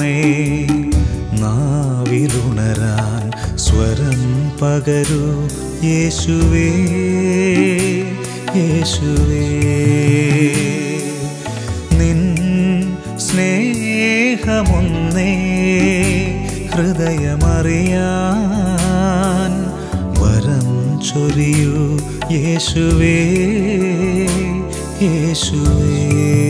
സ്നേഹമൊന്നേ നാവിലുണരാൻ സ്വരം പകരൂ യേശുവേ യേശുവേ നിൻ സ്നേഹമൊന്നേ ഹൃദയമറിയാൻ വരം ചൊരിയൂ യേശുവേ യേശുവേ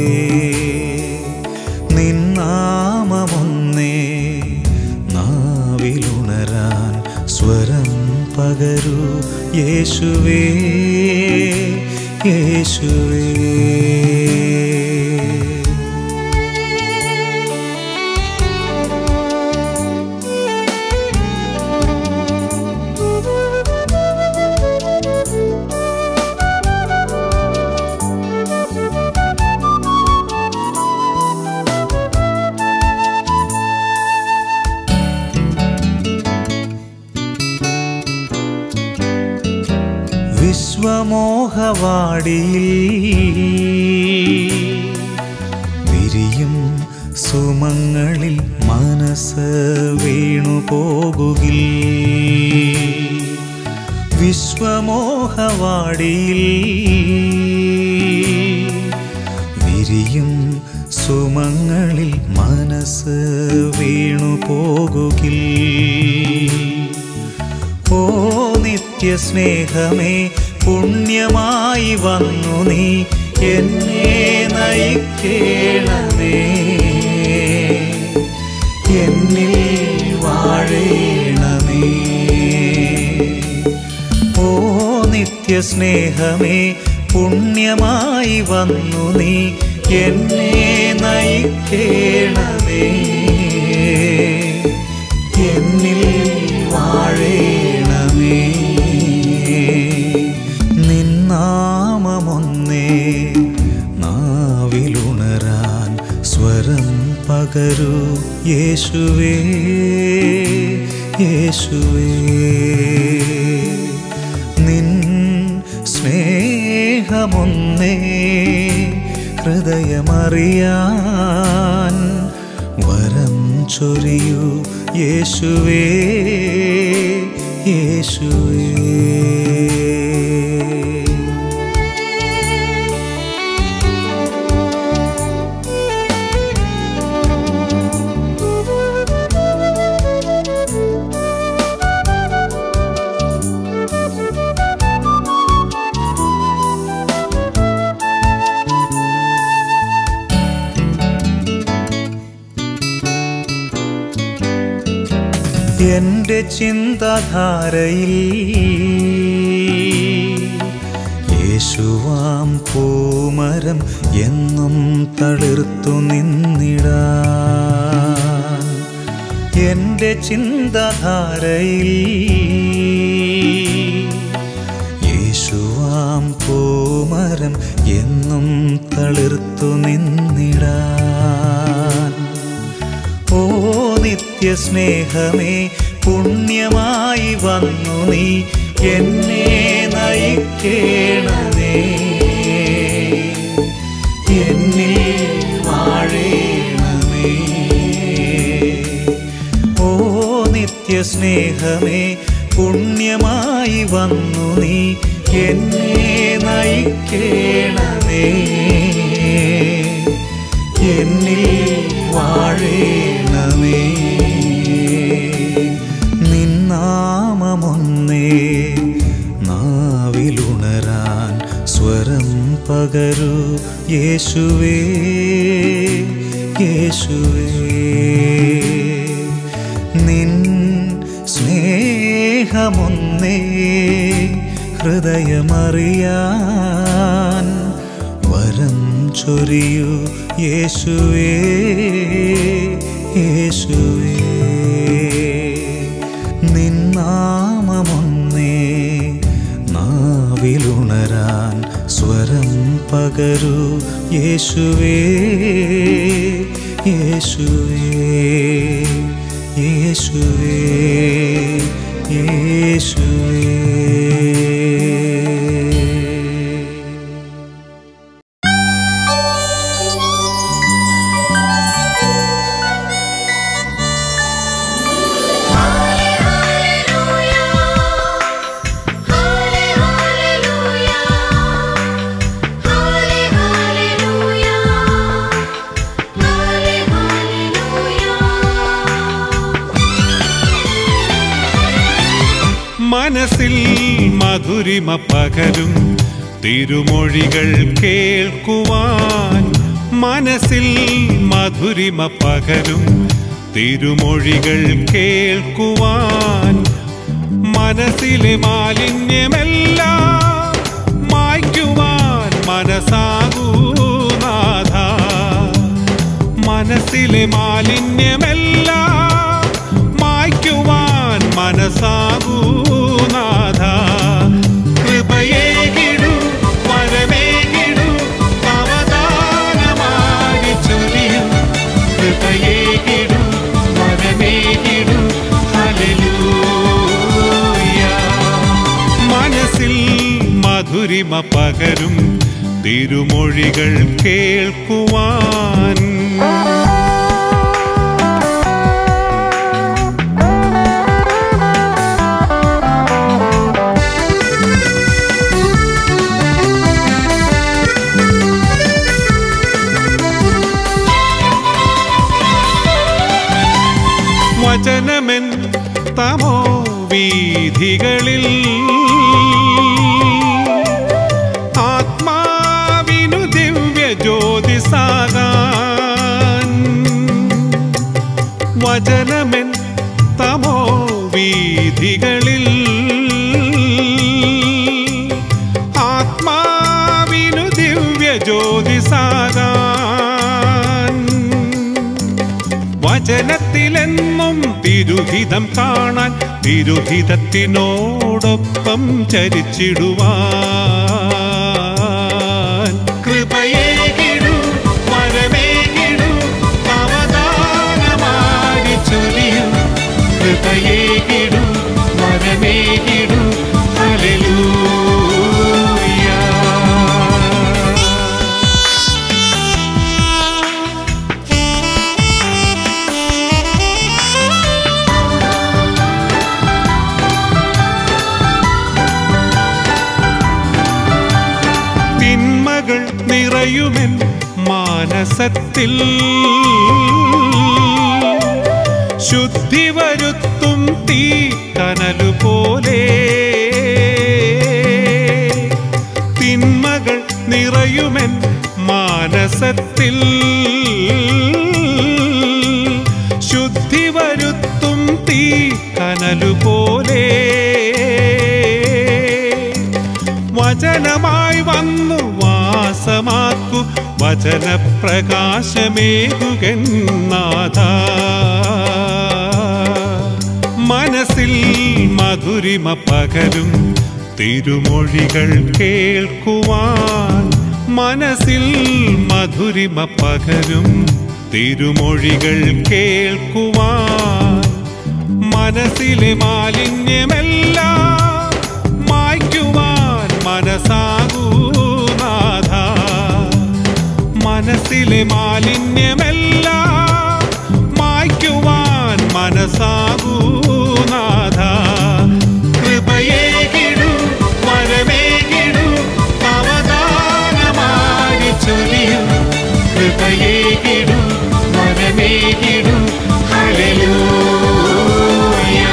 നിന്നാമമൊന്നേ നാവിലുണരാൻ സ്വരം പകരൂ യേശുവേ യേശുവേ വിശ്വമോഹവാടിയിൽ വിരിയും സുമങ്ങളിൽ മനസ്സ് വീണു പോകുകിൽ വിശ്വമോഹവാടിയിൽ വിരിയും സുമങ്ങളിൽ മനസ്സ് വീണു പോകുകിൽ ഓ നിത്യസ്നേഹമേ പുണ്യമായി വന്നു നീ എന്നെ നയിക്കേണമേ എന്നിൽ വാഴേണമേ ഓ നിത്യസ്നേഹമേ പുണ്യമായി വന്നു നീ എന്നെ നയിക്കേണമേ എന്നിൽ വാഴേണമേ നിന്നാമമൊന്നേ നാവിലുണരാൻ സ്വരം പകരൂ യേശുവേ യേശുവേ നിൻ സ്നേഹമൊന്നേ ഹൃദയമറിയാൻ വരം ചൊരിയൂ യേശുവേ യേശുവേ എന്റെ ചിന്താധാരയിൽ യേശുവാം പൂമരം എന്നും തളിർത്തു നിന്നിടാൻ എന്റെ ചിന്താധാരയിൽ യേശുവാം പൂമരം എന്നും തളിർത്തു നിന്നിടാൻ ഓ നിത്യസ്നേഹമേ പുണ്യമായി വന്നു നീ എന്നെ നയിക്കേണമേ എന്നിൽ വാഴേണമേ ഓ നിത്യസ്നേഹമേ പുണ്യമായി വന്നു നീ എന്നെ നയിക്കേണമേ എന്നിൽ വാഴേണമേ നിന്നാമമൊന്നേ നാവിലുണരാൻ സ്വരം പകരൂ യേശുവേ യേശുവേ നിൻ സ്നേഹമൊന്നേ ഹൃദയമറിയാൻ വരം ചൊരിയൂ യേശുവേ യേശുവേ നിന്നാമമൊന്നേ നാവിലുണരാൻ സ്വരം പകരൂ യേശുവേ യേശുവേ യേശുവേ യേശുവേ മനസ്സിൽ മധുരിമ പകരും തിരുമൊഴികൾ കേൾക്കുവാൻ മനസ്സിൽ മധുരിമ പകരും തിരുമൊഴികൾ കേൾക്കുവാൻ മനസ്സിലെ മാലിന്യമെല്ലാം മായ്ക്കുവാൻ മനസ്സാകൂ നാഥ മനസ്സിലെ മാലിന്യമെല്ലാം മായ്ക്കുവാൻ മനസ്സാകൂ നാഥ കൃപയേകിടു വരമേകിടു അവദാനമായി ചൊരിയും കൃപയേകിടു വരമേകിടു ഹല്ലേലൂയ മനസ്സിൽ മധുരിമ പകരും തിരുമൊഴികൾ കേൾക്കുവാൻ വചനമെൻ തമോ വീഥികളിൽ ആത്മാവിനു ദിവ്യ ജ്യോതിസാകാൻ വചനമെൻ തമോ വീഥികളിൽ ആത്മാവിനു ദിവ്യ ജ്യോതിസാകാൻ വചനത്തിലെന്നും തിരുഹിതം കാണാൻ തിരുഹിതത്തിനോടൊപ്പം ചരിച്ചിടുവാൻ കൃപയേകിടു വരമേകിടു അവദാനമായി ചൊരിയും കൃപയേകിടു വരമേകിടു ഹല്ലേലൂയ തിന്മകൾ നിറയുമെൻ മാനസത്തിൽ ശുദ്ധി വരുത്തും തീ കനലു പോലെ തിന്മകൾ നിറയുമെൻ മാനസത്തിൽ ശുദ്ധി വരുത്തും തീ കനലു പോലെ വചനമായി വന്നു വാസമാക്കു വചനപ്രകാശമേകുകന്നാഥ മനസ്സിൽ മധുരിമ പകരും തിരുമൊഴികൾ കേൾക്കുവാൻ മനസ്സിൽ മധുരിമ പകരും തിരുമൊഴികൾ കേൾക്കുവാൻ മനസ്സിലെ മാലിന്യമെല്ലാം മായ്ക്കുവാൻ മനസ്സാകൂ നാഥ മനസ്സിലെ മാലിന്യമെല്ലാം മായ്ക്കുവാൻ മനസ്സാകൂ നാഥ കൃപയേകിടു വരമേകിടു അവദാനമായി ചൊരിയും കൃപയേകിടു വരമേകിടു ഹല്ലേലൂയ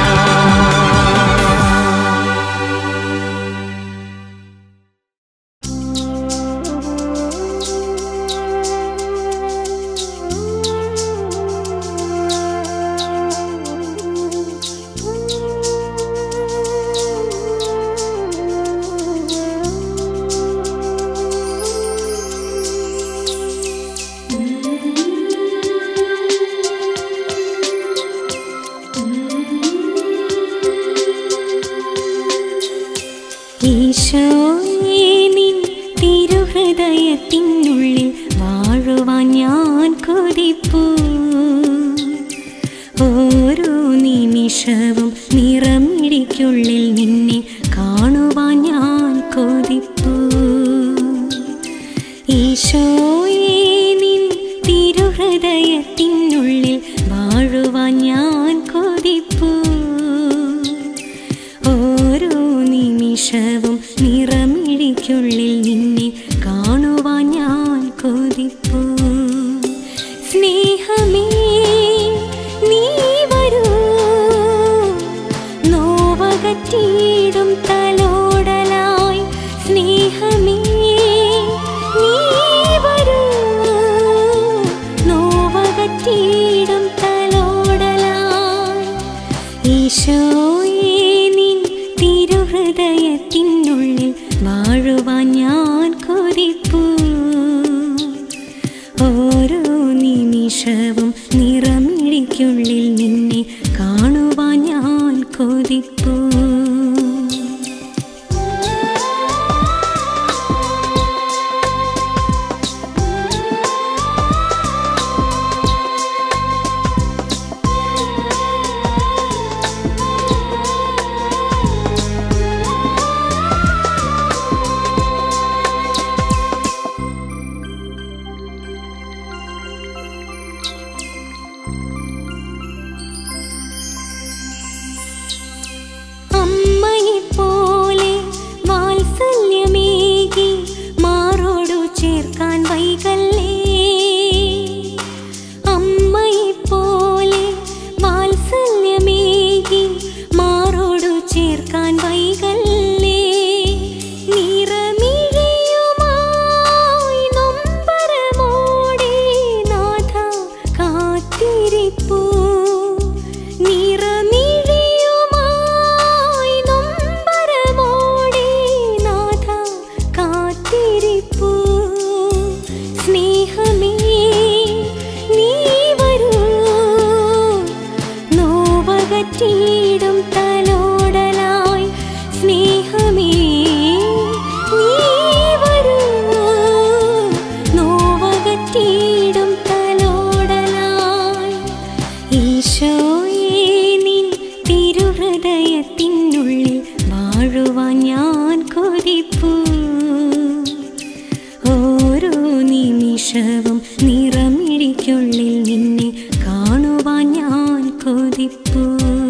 ഈശോയേ നിൻ തിരുഹൃദയത്തിനുള്ളിൽ വാഴുവാൻ ഞാൻ കൊതിപ്പൂ ഓരോ നിമിഷവും നിറമിടിക്കുള്ളിൽ നിന്നെ കാണുവാൻ ഞാൻ കൊതിപ്പൂ ഈശോയേ നിൻ തിരുഹൃദയത്തിനുള്ളിൽ വാഴുവാൻ ഞാൻ കൊതിപ്പൂ ഓരോ നിമിഷവും നിറമിടിക്കുള്ളിൽ നിന്നെ കാണുവാൻ ഞാൻ കൊതിപ്പൂ സ്നേഹമേ നീ വരൂ നോവകറ്റീട ഈശോയേ നിൻ തിരുഹൃദയത്തിനുള്ളിൽ വാഴുവാൻ ഞാൻ കൊതിപ്പൂ ഓരോ നിമിഷവും നിറമിഴിക്കുള്ളിൽ നിന്നെ കാണുവാൻ ഞാൻ കൊതിപ്പൂ അമ്മയെപ്പോലെ വാത്സല്യമേകി മാറോടു ചേർക്കാൻ വൈകല്ലേ അമ്മയെപ്പോലെ വാത്സല്യമേകി മാറോടു ചേർക്കാൻ വൈകല്ലേ നിറമിഴിയുമായി നൊമ്പരമോടെ നാഥ കാത്തിരിപ്പൂ നിറമിഴിയുമായി നൊമ്പരമോടെ നാഥ കാത്തിരിപ്പൂ സ്നേഹമേ നീ വരൂ നോവകറ്റിയിടും തലോടലായി സ്നേഹമേ നീ വരൂ നോവകറ്റിയിടും തലോടലായി ഈശോയേ നിൻ തിരുഹൃദയത്തിനുള്ളിൽ വാഴുവാൻ ഞാൻ കൊതിപ്പൂ ഓരോ നിമിഷവും നിറമിഴിക്കുള്ളിൽ നിന്നെ കാണുവാൻ ഞാൻ കൊതിപ്പൂ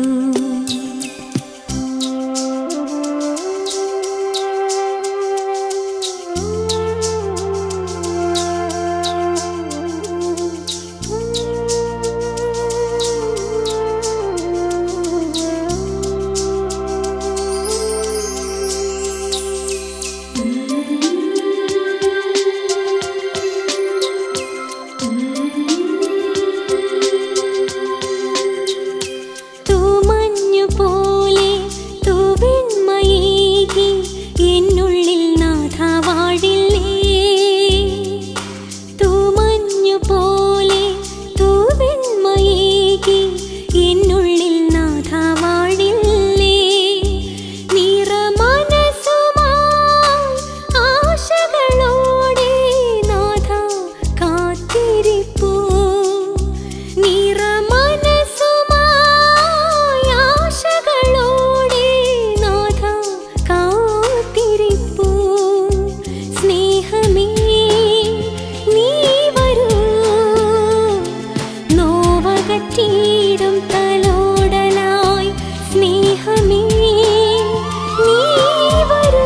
തൂമഞ്ഞു പോലെ തൂവെണ്മയേകി എന്നുള്ളിൽ നാഥ വാഴില്ലേ തൂമഞ്ഞു പോലെ തൂവെണ്മയേകി എന്നുള്ളിൽ നാഥ വാഴില്ലേ നിറമനസുമായി ആശകളോടെ നാഥ കാത്തിരിപ്പൂ നിറമനസുമായി ആശകളോടെ നാഥ കാത്തിരിപ്പൂ സ്നേഹമേ നീ വരൂ നോവകറ്റിയിടും തലോടലായി സ്നേഹമേ നീ വരൂ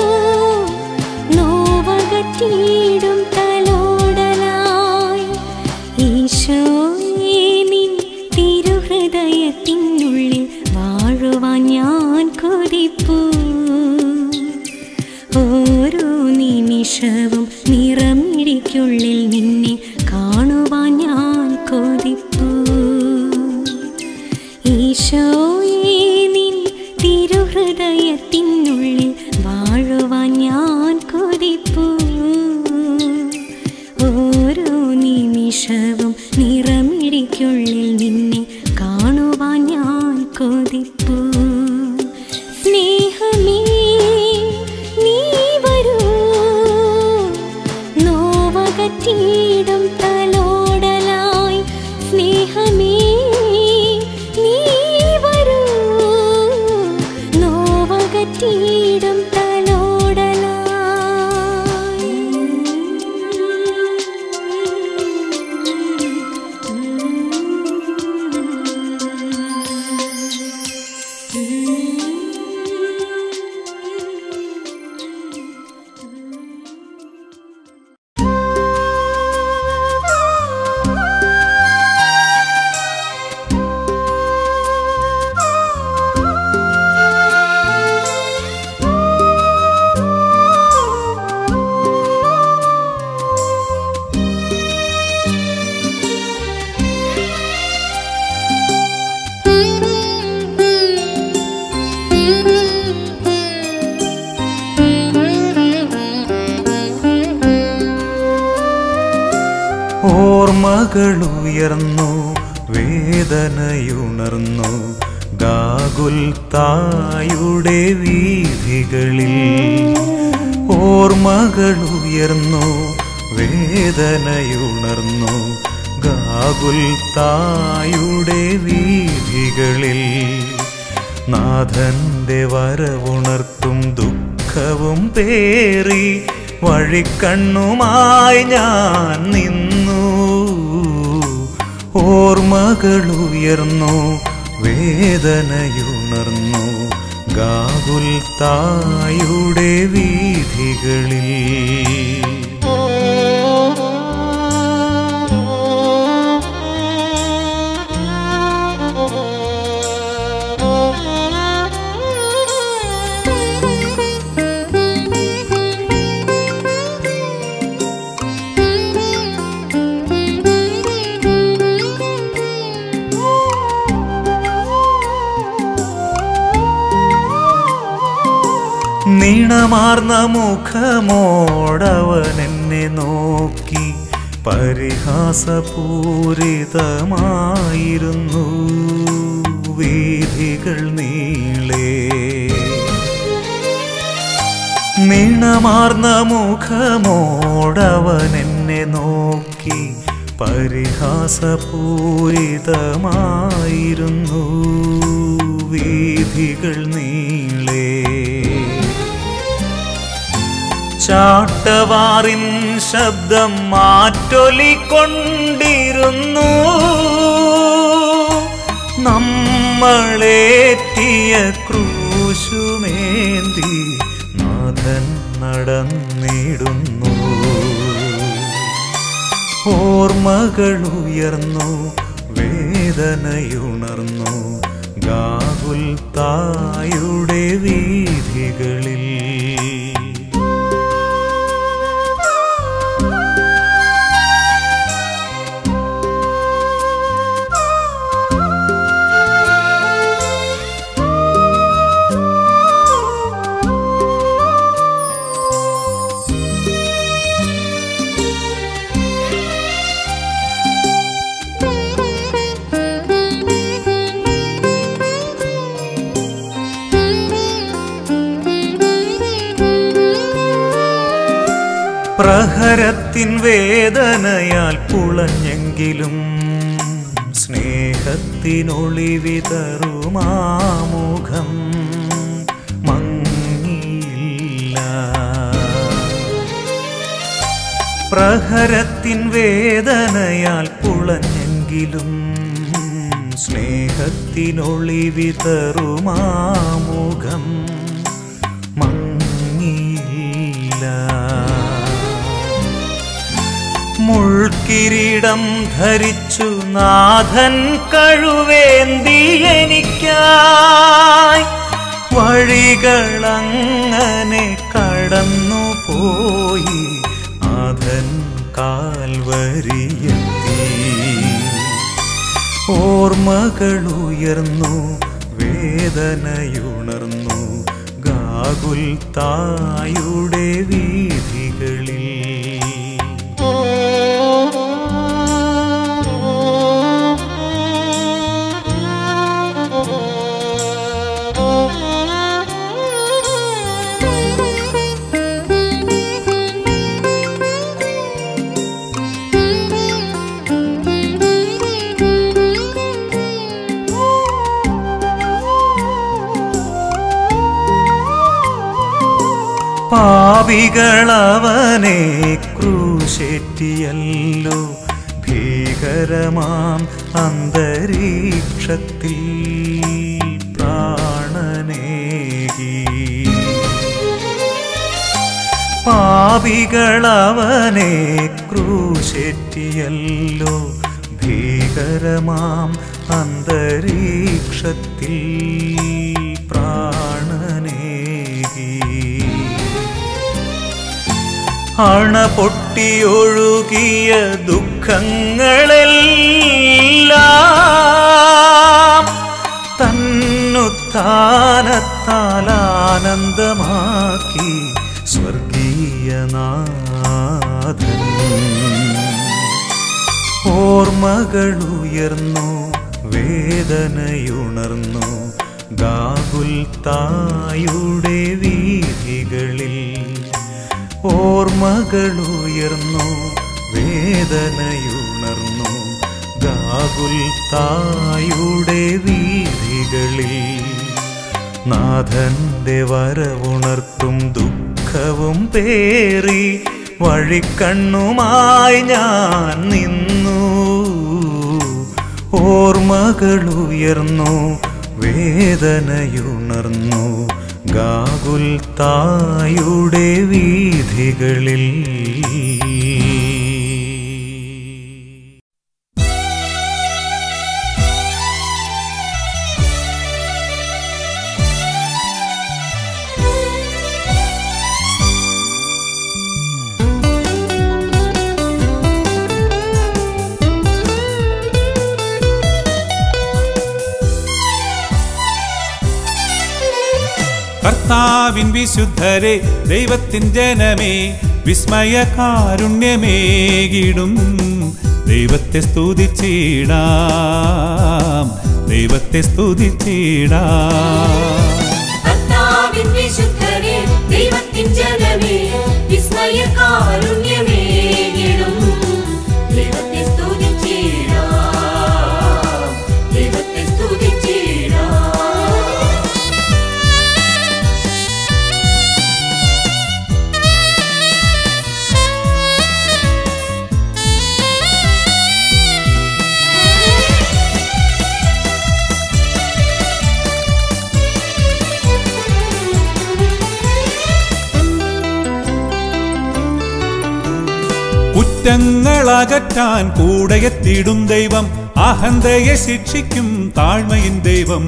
നോവകറ്റിയിടും തലോടലായി ഈശോയേ നിൻ തിരുഹൃദയത്തിനുള്ളിൽ വാഴുവാൻ ഞാൻ കൊതിപ്പൂ ഓരോ നിമിഷവും നിറമിഴിക്കുള്ളിൽ നിന്നെ കാണുവാൻ ഞാൻ കൊതിപ്പൂ ഈശോയേ നിൻ തിരുഹൃദയത്തിനുള്ളിൽ വാഴുവാൻ ഞാൻ കൊതിപ്പൂ ഓരോ നിമിഷവും നിറമിഴിക്കുള്ളിൽ നിന്നെ കാണുവാൻ ഞാൻ കൊതിപ്പൂ സ്നേഹമേ നീ വരൂ നോവകറ്റിയിടും തലോടലായി സ്നേഹമേ നീ വരൂ നോവകറ്റിയിടും തലോടലായി ഓർമ്മകളുയർന്നു വേദനയുണർന്നു ഗാഗുൽ തായുടെ വീഥികളിൽ ഓർമ്മകളുയർന്നു വേദനയുണർന്നു ഗാഗുൽ തായുടെ വീഥികളിൽ നാഥന്റെ വരവുണർത്തും ദുഃഖവും പേറി വഴിക്കണ്ണുമായി ഞാൻ നിന്നു ഓർമ്മകളുയർന്നു വേദനയുണർന്നു ഗാകുൽ തായുടെ വീഥികളിൽ നീണമാർന്ന മുഖമോടവൻ എന്നെ നോക്കി പരിഹാസപൂരിതമായിരുന്നു വീഥികൾ നീളേ നീണമാർന്ന മുഖമോടവൻ എന്നെ നോക്കി പരിഹാസപൂരിതമായിരുന്നു വീഥികൾ നീളേ ചാട്ടവാറിൻ ശബ്ദം മാറ്റൊലിക്കൊണ്ടിരുന്നു നമ്മളേറ്റിയ ക്രൂശുമേന്തി നാഥൻ നടന്നിടുന്നു ഓർമ്മകളുയർന്നു വേദനയുണർന്നു ഗാകുൽ തായുടെ വീഥികളിൽ പ്രഹരത്തിൻ വേദനയാൽ പുളഞ്ഞെങ്കിലും സ്നേഹത്തിനൊളിവിതറുമാമുഖം മങ്ങിയില്ല പ്രഹരത്തിൻ വേദനയാൽ പുളഞ്ഞെങ്കിലും സ്നേഹത്തിനൊളിവിതറുമാമുഖം മങ്ങിയില്ല മുൾക്കിരീടം ധരിച്ചു നാഥൻ കഴുവേന്തി എനിക്കായി വഴികളങ്ങനെ കടന്നു പോയി നാഥൻ കാൽവരിയെത്തി ഓർമ്മകളുയർന്നു വേദനയുണർന്നു ഗാകുൽ തായുടെ വീഥികളിൽ പാപികളവനെ ക്രൂശേറ്റിയല്ലോ ഭീകരമാം അന്തരീക്ഷത്തിൽ പ്രാണനേകി പാപികളവനെ ക്രൂശേറ്റിയല്ലോ ഭീകരമാം അന്തരീക്ഷത്തിൽ പ്രാണനേകി അണ പൊട്ടിയൊഴുകിയ ദുഃഖങ്ങളെല്ലാം തന്നുത്താനത്താൽ ആനന്ദമാക്കി സ്വർഗീയനാഥൻ ഓർമ്മകളുയർന്നു വേദനയുണർന്നു ഗാകുൽ തായുടെ വീഥികളിൽ ഓർമ്മകളുയർന്നു വേദനയുണർന്നു ഗാകുൽ തായുടെ വീഥികളിൽ നാഥന്റെ വരവുണർത്തും ദുഃഖവും പേറി വഴിക്കണ്ണുമായി ഞാൻ നിന്നു ഓർമ്മകളുയർന്നു വേദനയുണർന്നു ഗാകുൽ തായുടെ വീഥികളിൽ കർത്താവിൻ വിശുദ്ധരെ ദൈവത്തിൻ ജനമേ വിസ്മയ കാരുണ്യമേകിടും ദൈവത്തെ സ്തുതിച്ചിടാം ദൈവത്തെ സ്തുതിച്ചിടാം കർത്താവിൻ വിശുദ്ധരെ ദൈവത്തിൻ ജനമേ വിസ്മയ കാരുണ്യമേകിടും ദൈവത്തെ സ്തുതിച്ചിടാം ദൈവത്തെ സ്തുതിച്ചിടാം കുറ്റങ്ങളകറ്റാൻ കൂടെയെത്തിടും ദൈവം അഹന്തയെ ശിക്ഷിക്കും താഴ്മയിൻ ദൈവം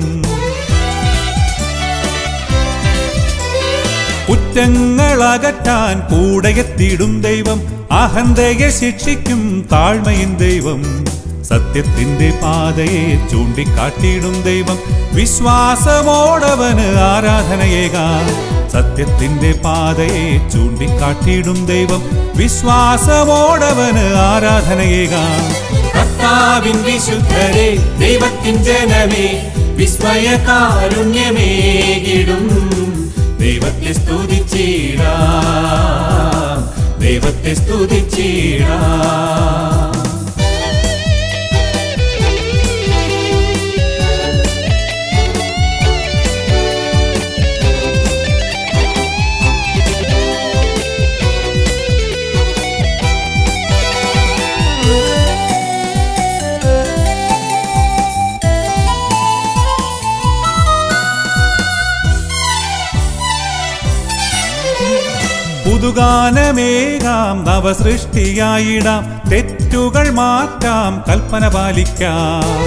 കുറ്റങ്ങളകറ്റാൻ കൂടെയെത്തിടും ദൈവം അഹന്തയെ ശിക്ഷിക്കും താഴ്മയിൻ ദൈവം സത്യത്തിന്റെ പാതയെ ചൂണ്ടിക്കാട്ടിയിടും ദൈവം വിശ്വാസമോടവന് ആരാധനയേകാം സത്യത്തിന്റെ പാതയെ ചൂണ്ടിക്കാട്ടിയിടും ദൈവം വിശ്വാസമോടവന് ആരാധനയേകാം കർത്താവിൻ വിശുദ്ധരെ ദൈവത്തിൻ ജനമേ വിസ്മയ കാരുണ്യമേകിടും ദൈവത്തെ സ്തുതിച്ചിടാം ദൈവത്തെ സ്തുതിച്ചിടാം പുതുഗാനമേകാം നവസൃഷ്ടിയായിടാം തെറ്റുകൾ മാറ്റാം കൽപ്പന പാലിക്കാം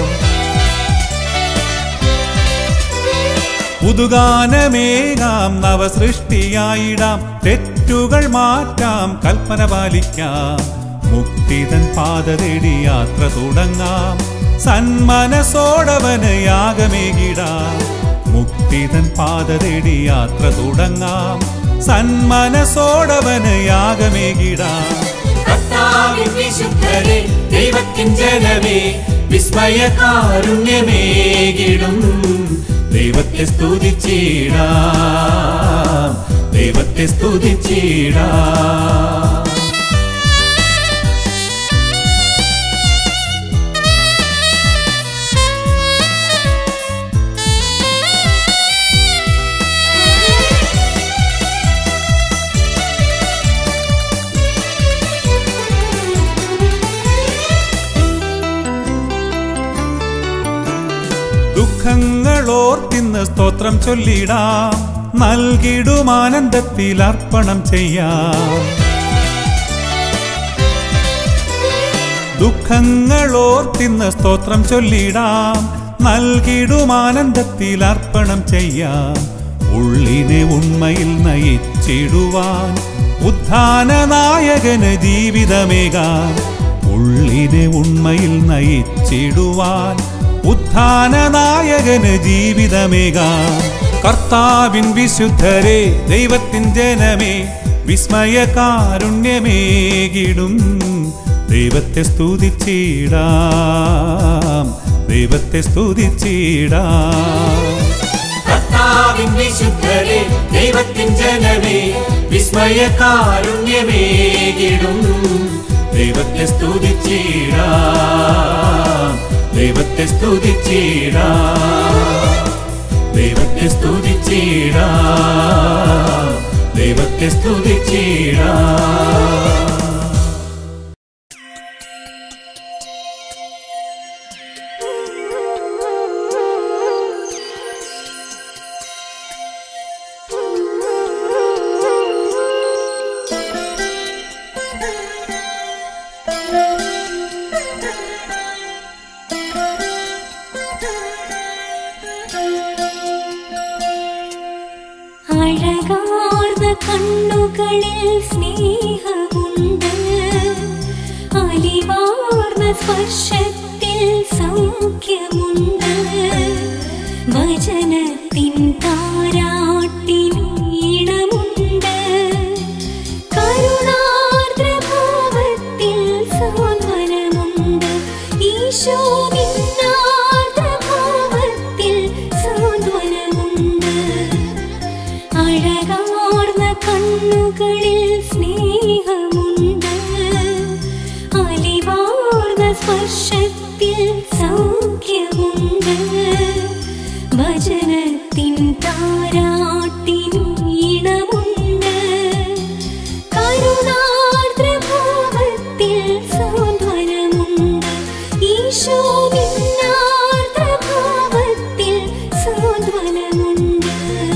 പുതുഗാനമേകാം നവസൃഷ്ടിയായിടാം തെറ്റുകൾ മാറ്റാം കൽപ്പന പാലിക്കാം മുക്തിതൻ പാത തേടി യാത്ര തുടങ്ങാം സന്മനസോടവന് യാഗമേകിടാം മുക്തിതൻ പാത തേടി യാത്ര തുടങ്ങാം സന്മനസോടവന് യാഗമേകിടാം കർത്താവിൻ വിശുദ്ധരെ ദൈവത്തിൻ ജനമേ വിസ്മയ കാരുണ്യമേകിടും ദൈവത്തെ സ്തുതിച്ചിടാം ദൈവത്തെ സ്തുതിച്ചിടാം ദുഃഖങ്ങളോർത്തിന്ന് സ്തോത്രം ചൊല്ലിടാം നൽകിടും ആനന്ദത്തിൽ അർപ്പണം ചെയ്യാം ദുഃഖങ്ങളോർത്തിന്ന് സ്തോത്രം ചൊല്ലിടാം നൽകിടും ആനന്ദത്തിൽ അർപ്പണം ചെയ്യാം ഉള്ളിനെ ഉണ്മയിൽ നയിച്ചിടുവാൻ ഉദ്ധാന നായകന് ജീവിതമേകാം ഉള്ളിനെ ഉണ്മയിൽ നയിച്ചിടുവാൻ ഉത്ഥാന നായകന് ജീവിതമേകാം കർത്താവിൻ വിശുദ്ധരെ ദൈവത്തിൻ ജനമേ വിസ്മയ കാരുണ്യമേകിടും ദൈവത്തെ സ്തുതിച്ചിടാം ദൈവത്തെ സ്തുതിച്ചിടാം കർത്താവിൻ വിശുദ്ധരെ ദൈവത്തിൻ ജനമേ വിസ്മയ കാരുണ്യമേകിടും ദൈവത്തെ സ്തുതിച്ചിടാം ദൈവത്തെ സ്തുതിച്ചിടാം ദൈവത്തെ സ്തുതിച്ചിടാം ദൈവത്തെ സ്തുതിച്ചിടാം അഴകാർന്ന കണ്ണുകളിൽ സ്നേഹമുണ്ട് അലിവാർന്ന സ്പർശത്തിൽ സൗഖ്യമുണ്ട് വചനത്തിൻ താരാട്ടിൻ ഈണമുണ്ട് കരുണാർദ്രഭാവത്തിൽ സാന്ത്വനമുണ്ട് ഈശോ നിന്നാർദ്രഭാവത്തിൽ സാന്ത്വനമുണ്ട് അഴകാർന്ന കണ്ണുകളിൽ സ്നേഹമുണ്ട് അലിവാർന്ന സ്പർശത്തിൽ സൗഖ്യമുണ്ട് വചനത്തിൻ താരാട്ടിൻ ഈണമുണ്ട് കരുണാർദ്രഭാവത്തിൽ സാന്ത്വനമുണ്ട് ഈശോ നിന്നാർദ്രഭാവത്തിൽ സാന്ത്വനമുണ്ട്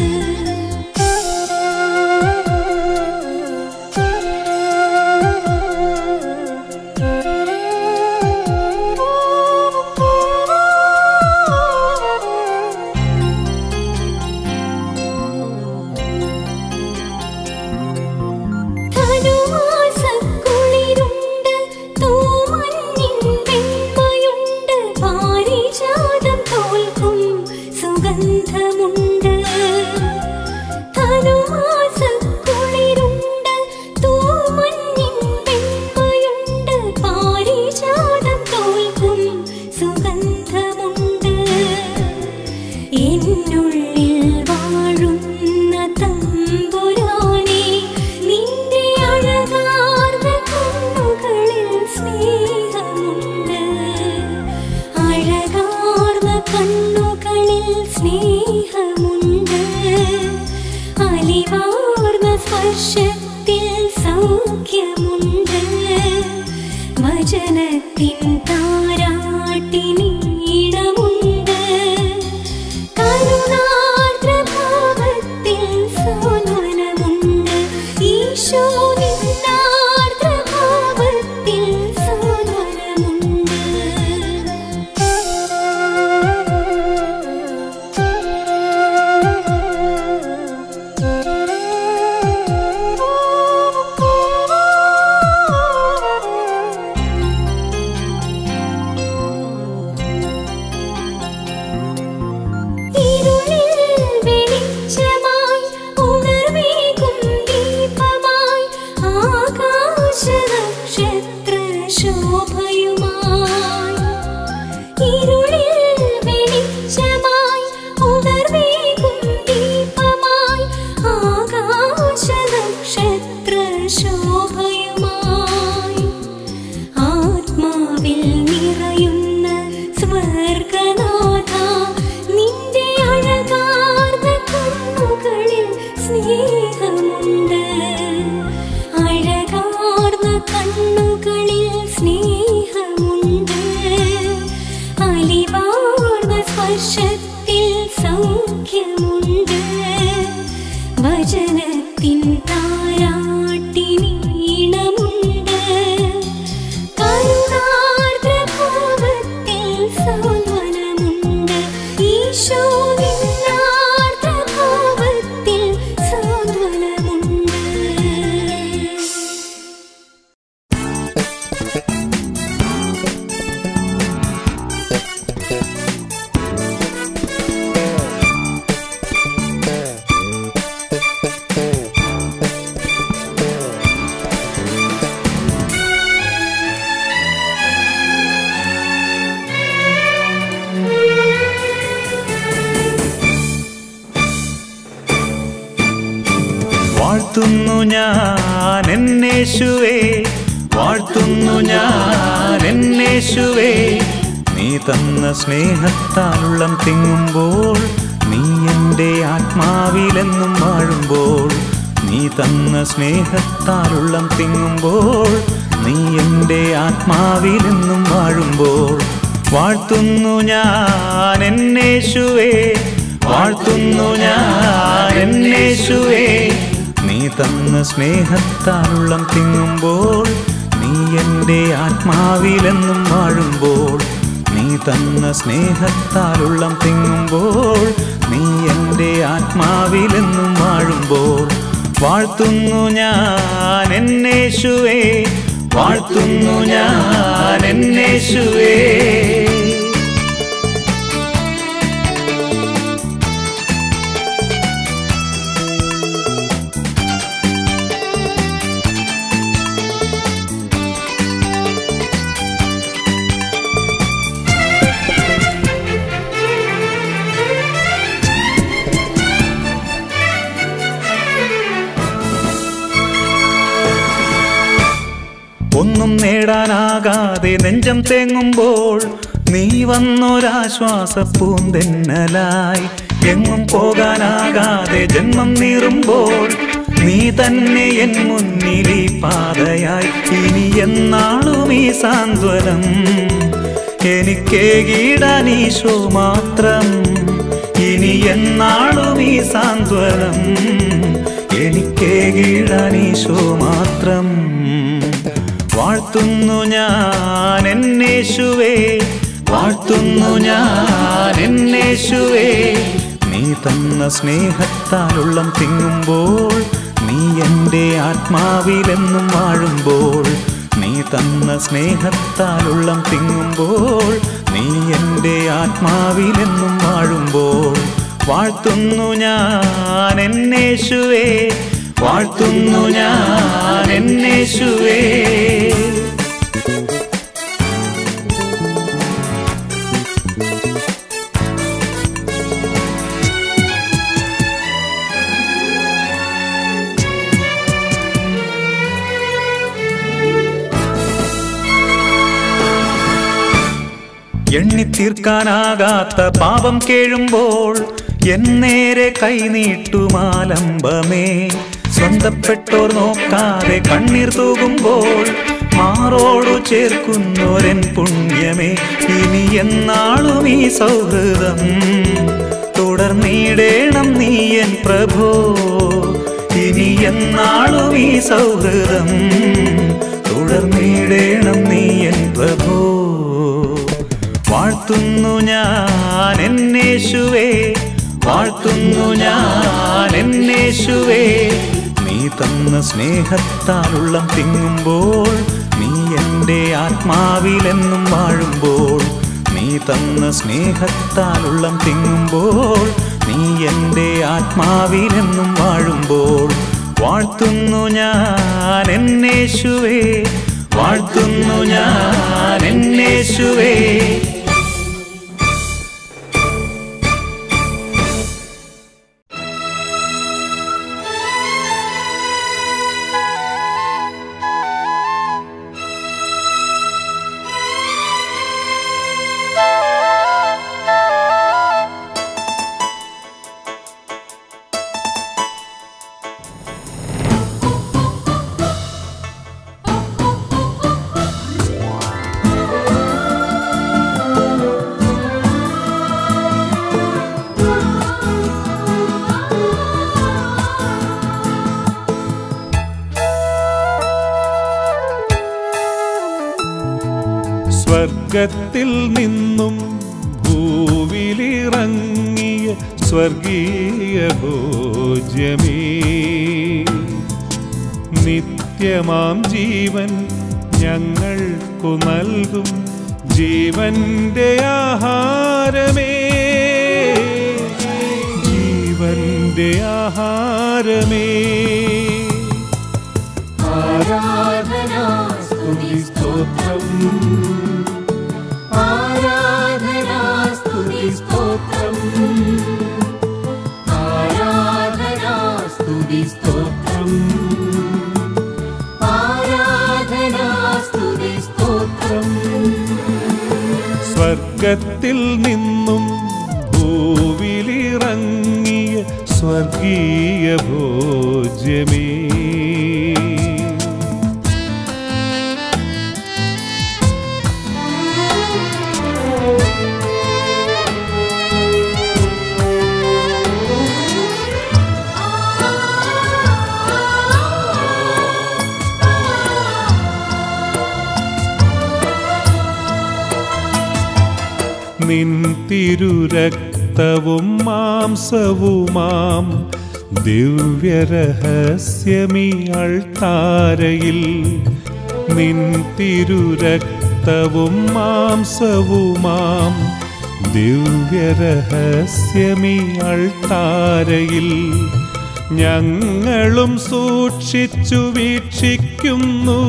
ധനുമാസക്കുളിരുണ്ട്, തൂമഞ്ഞിൻ വെണ്മയുണ്ട്, പാരിജാതം തോൽക്കും സുഗന്ധമുണ്ട്. ധനുമാസക്കുളിരുണ്ട്, തൂമഞ്ഞിൻ വെണ്മയുണ്ട്, പാരിജാതം തോൽക്കും സുഗന്ധമുണ്ട് എന്നുള്ളിൽ വാഴുന്ന തമ്പുരാനെ നിന്റെ അഴകാർന്ന കണ്ണുകളിൽ സ്നേഹമുണ്ട് അഴകാർന്ന കണ്ണുകളിൽ സ്നേഹമുണ്ട് അലിവാർന്ന സ്പർശത്തിൽ സൗഖ്യമുണ്ട് വചനത്തിൻ താരാട്ടിനീണമുണ്ട് കരുണാർദ്രഭാവത്തിൽ സാന്ത്വനമുണ്ട് ഈശോ നിന്നാർദ്രഭാവത്തിൽ സാന്ത്വനമുണ്ട് ഇരുളിൽ വെളിച്ചമായി ഉണർവേകും ദീപമായി ആകാശനക്ഷത്ര ശോഭയുമായി ഇരുളിൽ വെളിച്ചമായി ഉണർവേകും ദീപമായി ആകാശനക്ഷത്ര ശോഭയുമായി ആത്മാവിൽ നിറയുന്ന സ്വർഗനാഥ നിന്റെ അഴകാർന്ന കണ്ണുകളിൽ സ്നേഹമുണ്ട് അഴകാർന്ന കണ്ണുകളിൽ സ്നേഹമുണ്ട് അലിവാർന്ന സ്പർശത്തിൽ സൗഖ്യമുണ്ട് വചനത്തിൻ താരാട്ടിനീണമുണ്ട് കരുണാർദ്രഭാവത്തിൽ സാന്ത്വനമുണ്ട് ഈശോ നിന്നാർദ്രഭാവത്തിൽ സാന്ത്വനമുണ്ട് ും വാഴ്ത്തുന്നു ഞാൻ എന്നേശുവേ വാഴ്ത്തുന്നു ഞാൻ എന്നേശുവേ നീ തന്ന സ്നേഹത്താലുള്ളം തിങ്ങുമ്പോൾ നീ എൻ്റെ ആത്മാവിലെന്നും വാഴുമ്പോൾ നീ തന്ന സ്നേഹത്താലുള്ളം തിങ്ങുമ്പോൾ നീ എൻ്റെ ആത്മാവിലെന്നും വാഴുമ്പോൾ വാഴ്ത്തുന്നു ഞാൻ എന്നേശുവേ വാഴ്ത്തുന്നു ഞാൻ എന്നേശുവേ നീ തന്ന സ്നേഹത്താലുള്ളം തിങ്ങുമ്പോൾ നീ എൻ്റെ ആത്മാവിലെന്നും വാഴുമ്പോൾ നീ തന്ന സ്നേഹത്താലുള്ളം തിങ്ങുമ്പോൾ നീ എൻ്റെ ആത്മാവിലെന്നും വാഴുമ്പോൾ വാഴ്ത്തുന്നു ഞാൻ എന്നേശുവേ വാഴ്ത്തുന്നു ഞാൻ എന്നേശുവേ ഒന്നും നേടാനാകാതെ നെഞ്ചം തേങ്ങുമ്പോൾ നീ വന്നൊരാശ്വാസ പൂന്തെന്നലായി എങ്ങും പോകാനാകാതെ ജന്മം നീറുമ്പോൾ നീ തന്നെ എൻ മുന്നിൽ ഈ പാതയായി ഇനി എന്നാളും ഈ സാന്ത്വനം എനിക്കേകീടാൻ ഈശോ മാത്രം ഇനി എന്നാളും ഈ സാന്ത്വനം എനിക്കേകീടാൻ ഈശോ മാത്രം വാഴ്ത്തുന്നു ഞാൻ എന്നേശുവേ വാഴ്ത്തുന്നു ഞാൻ എന്നേശുവേ നീ തന്ന സ്നേഹത്താലുള്ളം തിങ്ങുമ്പോൾ നീ എൻ്റെ ആത്മാവിലെന്നും വാഴുമ്പോൾ നീ തന്ന സ്നേഹത്താലുള്ളം തിങ്ങുമ്പോൾ നീ എൻ്റെ ആത്മാവിലെന്നും വാഴുമ്പോൾ വാഴ്ത്തുന്നു ഞാൻ എന്നേശുവേ വാഴ്ത്തുന്നു ഞാൻ എന്നേശുവേ എണ്ണിത്തീർക്കാനാകാത്ത പാപം കേഴുമ്പോൾ എന്നേരെ കൈനീട്ടുമാലംബമേ സ്വന്തപ്പെട്ടോർ നോക്കാതെ കണ്ണീർ തൂകുമ്പോൾ മാറോടു ചേർക്കുന്നോരൻ പുണ്യമേ ഇനി എന്നാളും ഈ സൗഹൃദം തുടർന്നിടേണം നീ എൻ പ്രഭോ ഇനി എന്നാളും ഈ സൗഹൃദം തുടർന്നിടേണം നീ എൻ പ്രഭോ വാഴ്ത്തുന്നു ഞാൻ എന്നേശുവേ വാഴ്ത്തുന്നു ഞാൻ എന്നേശുവേ നീ തന്ന സ്നേഹത്താലുള്ളം തിങ്ങുമ്പോൾ നീ എൻ്റെ ആത്മാവിലെന്നും വാഴുമ്പോൾ നീ തന്ന സ്നേഹത്താലുള്ളം തിങ്ങുമ്പോൾ നീ എൻ്റെ ആത്മാവിലെന്നും വാഴുമ്പോൾ വാഴ്ത്തുന്നു ഞാൻ എന്നേശുവേ വാഴ്ത്തുന്നു ഞാൻ എന്നേശുവേ സ്വർഗത്തിൽ നിന്നും ഭൂവിലിറങ്ങിയ സ്വർഗീയ ഭോജ്യമേ നിത്യമാം ജീവൻ ഞങ്ങൾക്കു നൽകും ജീവന്റെ ആഹാരമേ ജീവന്റെ ആഹാരമേ ആരാധന സ്തുതി സ്തോത്രം ആരാധനാ സ്തുതി സ്തോത്രം ആരാധനാ സ്തുതി സ്തോത്രം സ്വർഗത്തിൽ നിന്നും ഭൂവിലിറങ്ങിയ സ്വർഗീയ ഭോജ്യമേ നിൻ തിരുരക്തവും മാംസവുമാം ദിവ്യരഹസ്യമീ അൾത്താരയിൽ നിൻ തിരുരക്തവും മാംസവുമാം ദിവ്യരഹസ്യമീ അൾത്താരയിൽ ഞങ്ങളും സൂക്ഷിച്ചു വീക്ഷിക്കുന്നു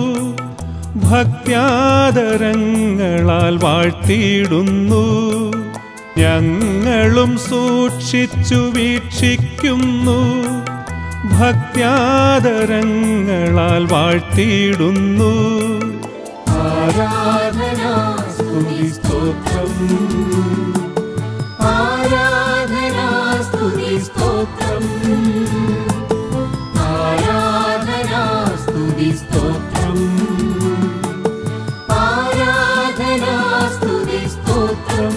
ഭക്ത്യാദരങ്ങളാൽ വാഴ്ത്തിയിടുന്നു ഞങ്ങളും സൂക്ഷിച്ചു വീക്ഷിക്കുന്നു ഭക്ത്യാദരങ്ങളാൽ വാഴ്ത്തിയിടുന്നു ആരാധനാ സ്തുതി സ്തോത്രം ആരാധനാ സ്തുതി സ്തോത്രം ആരാധനാ സ്തുതി സ്തോത്രം ആരാധനാ സ്തുതി സ്തോത്രം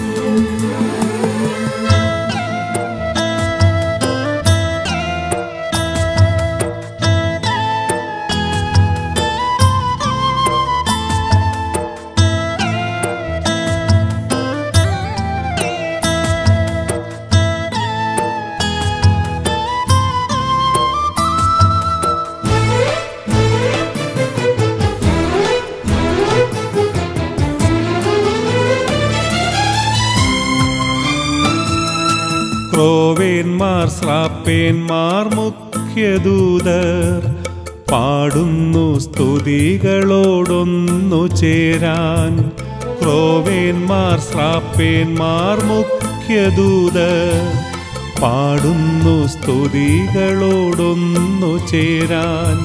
ക്രോവേന്മാർ ശ്രാപ്പേന്മാർ മുഖ്യദൂതർ പാടുന്നു സ്തുതികളോടൊന്നു ചേരാൻ ക്രോവേന്മാർ ശ്രാപ്പേന്മാർ മുഖ്യദൂതർ പാടുന്നു സ്തുതികളോടൊന്നു ചേരാൻ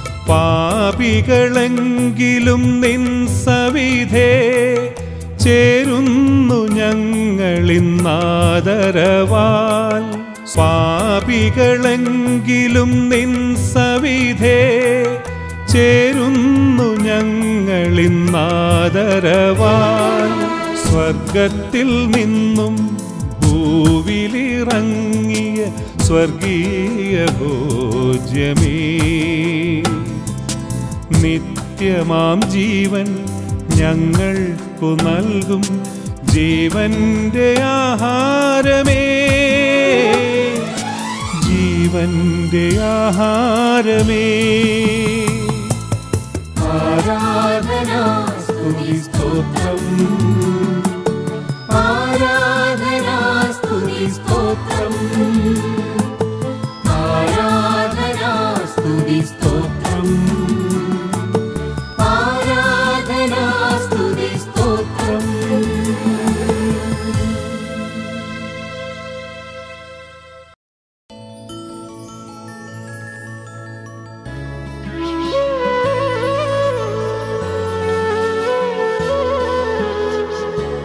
പാപികളെങ്കിലും നിൻ സവിധേ ചേരുന്നു ഞങ്ങളിന്നാദരവാൽ പാപികളെങ്കിലും നിൻ സവിധേ ചേരുന്നു ഞങ്ങളിന്നാദരവാൽ സ്വർഗത്തിൽ നിന്നും ഭൂവിലിറങ്ങിയ സ്വർഗീയ ഭോജ്യമേ നിത്യമാം ജീവൻ ഞങ്ങൾക്കു നൽകും ജീവന്റെ ആഹാരമേ ജീവന്റെ ആഹാരമേ ആരാധനാ സ്തുതി സ്തോത്രം ആരാധനാ സ്തുതി സ്തോത്രം ആരാധനാ സ്തുതി സ്തോത്രം ആരാധനാ സ്തുതി സ്തോത്രം Thank you.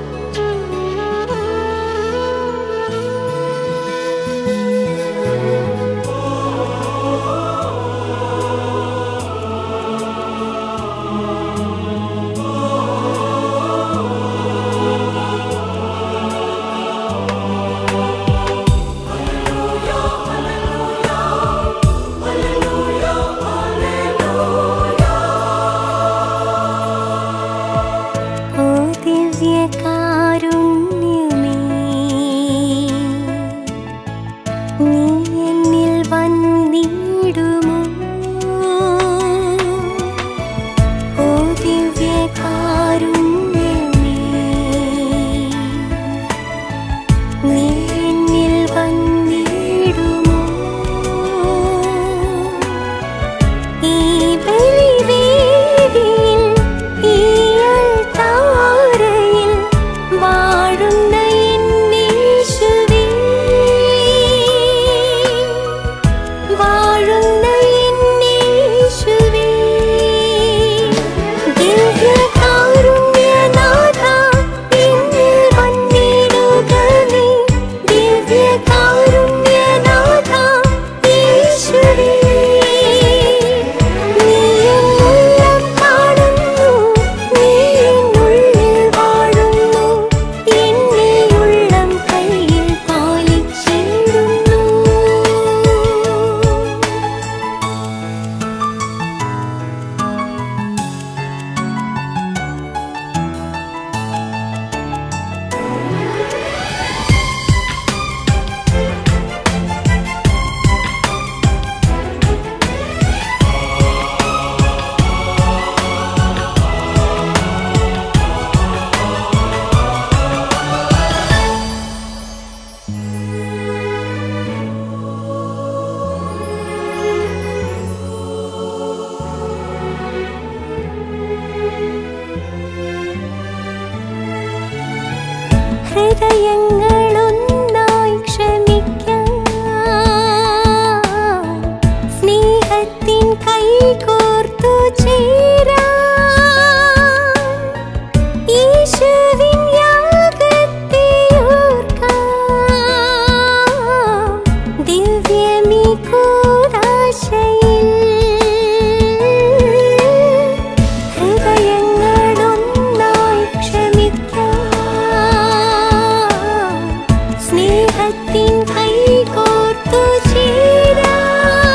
സ്വർഗത്തിൻ കൈകോർത്തു ചേരാൻ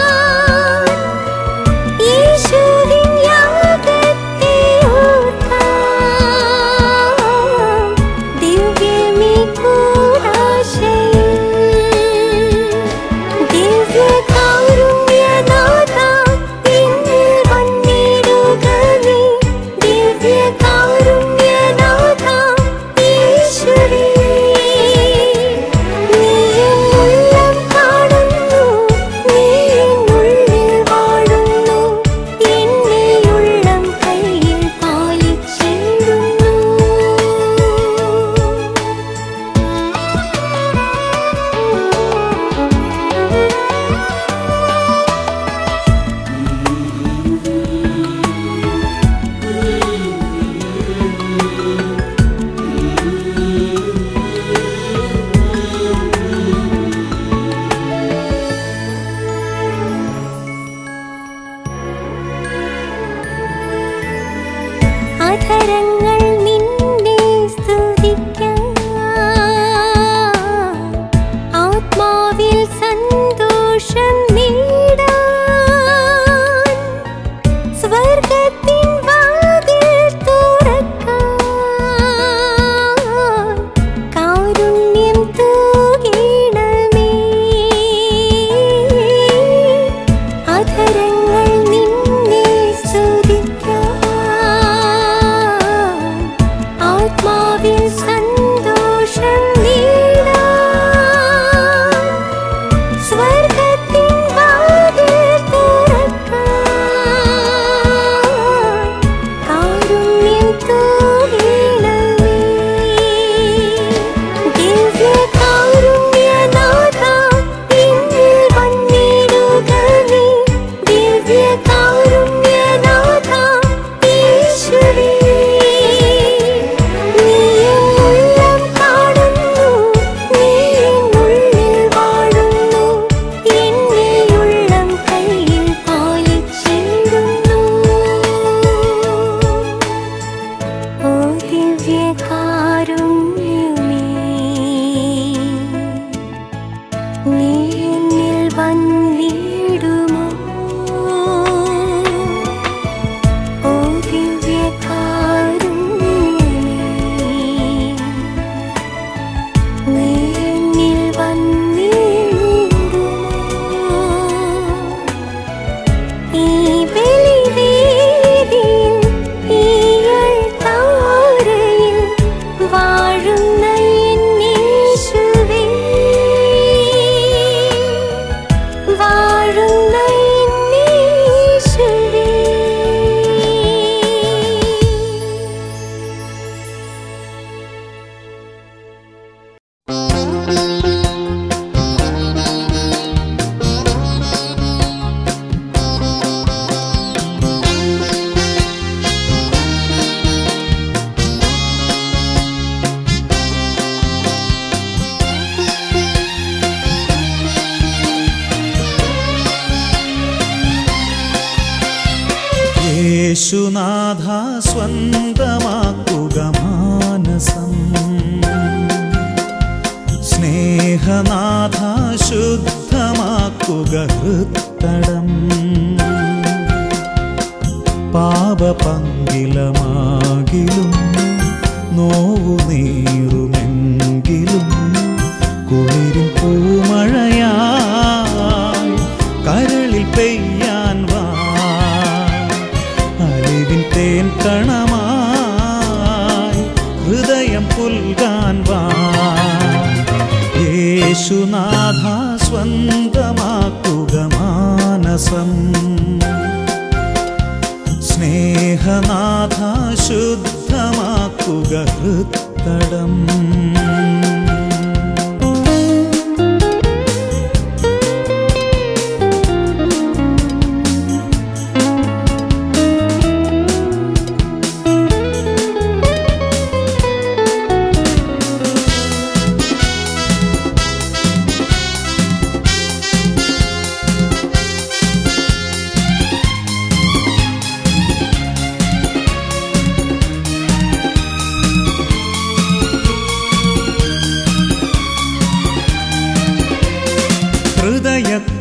യേശുവിൻ യാഗത്തെ ഓർക്കാം ദിവ്യമീ കൂടാശയിൽ ദിവ്യകാരുണ്യനാഥ എന്നിൽ വന്നിടുക നീ ദിവ്യകാരുണ്യനാഥ ഈശ്വരേ നീ എന്നുള്ളം കാണുന്നു നീ എന്നുള്ളിൽ വാഴുന്നു എന്നെ ഉള്ളം കയ്യിൽ പാലിച്ചിടുന്നു അധരങ്ങൾ നിന്നെ സ്തുതിക്കാം ആത്മാവിൽ സന്തോഷം നേടാൻ സ്വർഗത്തിൻ വാതിൽ തുറക്കാൻ കാരുണ്യം തൂകിടമേ അധരങ്ങൾ നിന്നെ സ്തുതിക്കാം ആത്മാവിൽ സന്തോഷം നേടാൻ സ്വർഗത്തിൻ വാതിൽ തുറക്കാൻ കാരുണ്യം തൂകിടമേ ദിവ്യകാരുണ്യനാഥ എന്നിൽ വന്നിടുക നീ ദിവ്യകാരുണ്യനാഥ ഈശ്വരേ നീ എന്നുള്ളം കാണുന്നു നീ എന്നുള്ളിൽ വാഴുന്നു എന്നെ ഉള്ളം കയ്യിൽ പാലിച്ചിടുന്നു ഓ ദിവ്യകാരുണ്യമേ നീ എന്നിൽ വന്നിടുമോ ഓ ദിവ്യകാരുണ്യമേ നീ എന്നിൽ വന്നിടുമോ ഈ ബലിവേദിയിൽ ഈയൾ താരയിൽ വാഴുന്ന എന്നീശുവേ വാഴുന്ന എന്നീശുവേ യേശുനാഥ സ്വന്തമാക്കുക മാനസം സ്നേഹനാഥ ശുദ്ധമാക്കുക ഹൃത്തടം പാപപങ്കിലമാകിലും നോവു നീറുമെങ്കിലും കുളിരും പൂമഴയായി കരളിൽ പെയ്യാൻ വാ അലിവിൻ തേൻ കണമായി ഹൃദയം പുൽകാൻ വാ യേശുനാഥ സ്വന്തമാക്കുക മാനസം സ്നേഹനാഥ ശുദ്ധമാക്കുക ഹൃത്തടം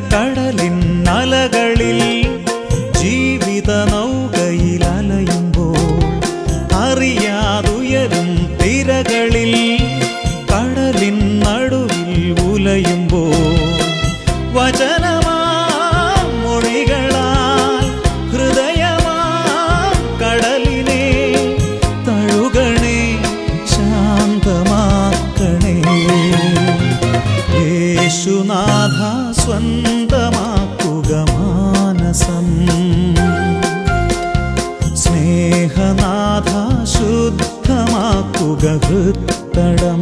കടലിൻ അലകളിൽ ജീവിത നൗകയിൽ അലയുമ്പോൾ അറിയാതുയരും തിരകളിൽ കടലിൻ നടുവിൽ ഉലയുമ്പോൾ വചനമാ മൊഴികളാൽ ഹൃദയമാ കടലിനെ തഴുകണേ ശാന്തമാക്കണേ യേശുനാഥ സ്വന്തമാക്കുക മാനസം സ്നേഹനാഥ ശുദ്ധമാക്കുക ഹൃത്തടം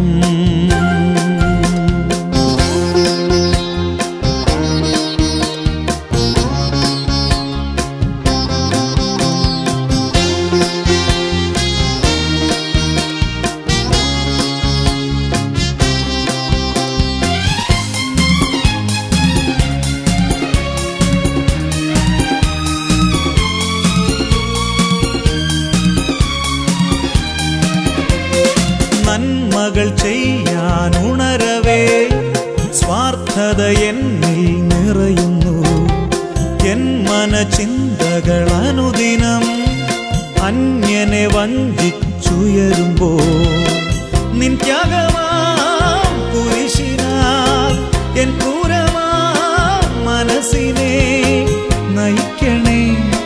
നന്മകൾ ചെയ്യാൻ ഉണരവേ സ്വാർത്ഥത എന്നിൽ നിറയുന്നു എൻ മനചിന്തകൾ അനുദിനം അന്യനെ വഞ്ചിച്ചുയരുമ്പോ നിൻ ത്യാഗമാം കുരിശിനാൽ എൻ ക്രൂരമാ മനസ്സിനെ നയിക്കണേ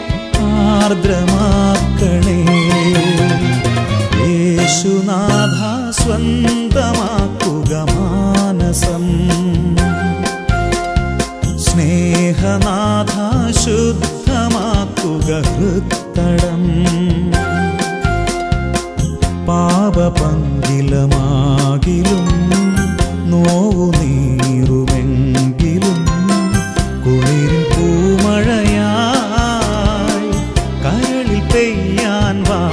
ആർദ്രമാക്കണേ യേശുനാഥ സ്വന്തമാക്കുക മാനസം സ്നേഹനാഥ ശുദ്ധമാക്കുക ഹൃത്തടം പാപപങ്കിലമാകിലും നോവു നീറുമെങ്കിലും കുളിരിൻ പൂമഴയായി കരളിൽ പെയ്യാൻ വാ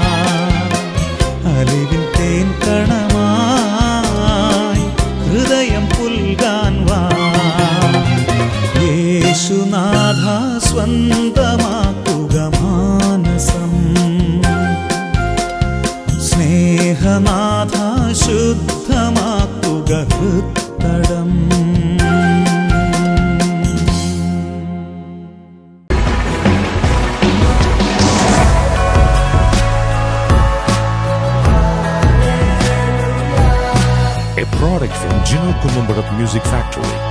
അലിവിൻ തേൻ കണമായി ഹൃദയം പുൽകാൻ വാ യേശുനാഥ സ്വന്തമാക്കുക മാനസം സ്നേഹനാഥ ശുദ്ധമാക്കുക ഹൃത്തടം a product from Gino Columbarat Music Factory.